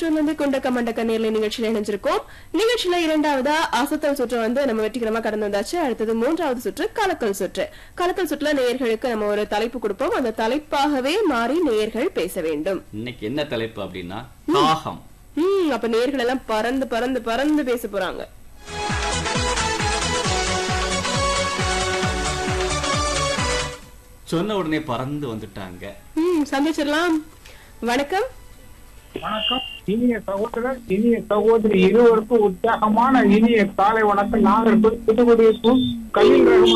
சுற்று வந்து குண்டக்க மண்டக்க நேர்ல நிகழ்ச்சியில இணைஞ்சிருக்கோம் நிகழ்ச்சியில இரண்டாவதா அசத்தல் சுற்று வந்து நம்ம வெற்றிகரமா கடந்து வந்தாச்சு அடுத்தது மூன்றாவது சுற்று கலக்கல் சுற்று கலக்கல் சுற்றுல நேயர்களுக்கு நம்ம ஒரு தலைப்பு கொடுப்போம் அந்த தலைப்பாகவே மாறி நேயர்கள் பேச வேண்டும் இன்னைக்கு என்ன தலைப்பு அப்படின்னா தாகம் ம் அப்ப நேயர்கள் எல்லாம் பறந்து பறந்து பறந்து பேச போறாங்க சொன்ன உடனே பறந்து வந்துட்டாங்க ம் சந்திச்சிடலாம் வணக்கம் வணக்கம் இனிய சகோதரர் இனிய சகோதரி இருவருக்கும் உற்சாகமான இனிய காலை வணக்கம் நாங்கள் புதுக்குடியிருக்கும் கலில் ரஹ்மான்